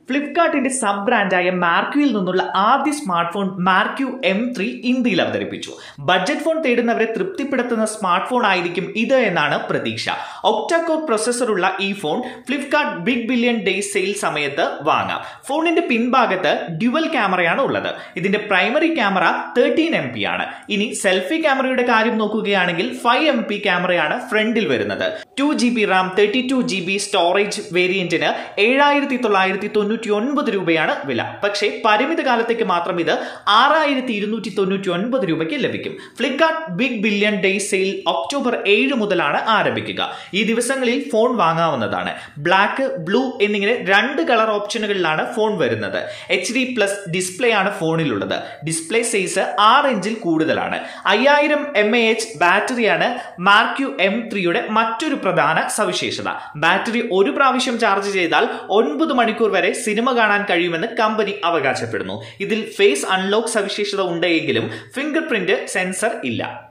ഫ്ലിപ്കാർട്ടിന്റെ sub ബ്രാൻഡായ മാർക്യൂയിൽ നിന്നുള്ള ആദ്യ smart phone MarQ M three ഇന്ത്യയിൽ അവതരിപ്പിച്ചു ബഡ്ജറ്റ് ഫോൺ തേടുന്നവരെ തൃപ്തിപ്പെടുത്തുന്ന സ്മാർട്ട് ഫോൺ ആയിരിക്കും ഇത് എന്നാണ് പ്രതീക്ഷ ഒക്ടാകോർ പ്രൊസസ്സറുള്ള ഈ phone Flipkart big billion day sale സമയത്ത് വാങ്ങാം ഫോണിന്റെ പിൻഭാഗത്ത് ഡ്യുവൽ ക്യാമറയാണ് ഉള്ളത് ഇതിന്റെ primary camera thirteen M P ആണ് ഇനി സെൽഫി ക്യാമറയുടെ കാര്യം നോക്കുകയാണെങ്കിൽ ഫൈവ് എം പി ക്യാമറയാണ് ഫ്രണ്ടിൽ വരുന്നത് two G B RAM thirty two G B storage വേരിയന്റിന് ഏഴായിരത്തി തൊള്ളായിരത്തി തൊണ്ണൂറ്റി ഒൻപത് രൂപയാണ് വില പക്ഷേ പരിമിത കാലത്തേക്ക് മാത്രം ഇത് ആറായിരത്തി ഇരുന്നൂറ്റി തൊണ്ണൂറ്റി ഒൻപത് രൂപയ്ക്ക് ലഭിക്കും Flipkart big billion day sale October ഏഴ് മുതലാണ് ആരംഭിക്കുക ഈ ദിവസങ്ങളിൽ ഫോൺ വാങ്ങാവുന്നതാണ് ബ്ലാക്ക് ബ്ലൂ എന്നിങ്ങനെ രണ്ട് കളർ ഓപ്ഷനുകളിലാണ് ഫോൺ വരുന്നത് എച്ച് ഡി പ്ലസ് ഡിസ്പ്ലേ ആണ് ഫോണിലുള്ളത് ഡിസ്പ്ലേ സൈസ് ആറ് ഇഞ്ചിൽ കൂടുതലാണ് അയ്യായിരം എം എ എച്ച് ബാറ്ററിയാണ് മാർക്യു എം ത്രീയുടെ മറ്റൊരു പ്രധാന സവിശേഷത ബാറ്ററി ഒരു പ്രാവശ്യം ചാർജ് ചെയ്താൽ ഒൻപത് മണിക്കൂർ വരെ സിനിമ കാണാൻ കഴിയുമെന്ന് കമ്പനി അവകാശപ്പെടുന്നു ഇതിൽ ഫേസ് അൺലോക്ക് സവിശേഷത ഉണ്ടെങ്കിലും ഫിംഗർ പ്രിന്റ് സെൻസർ ഇല്ല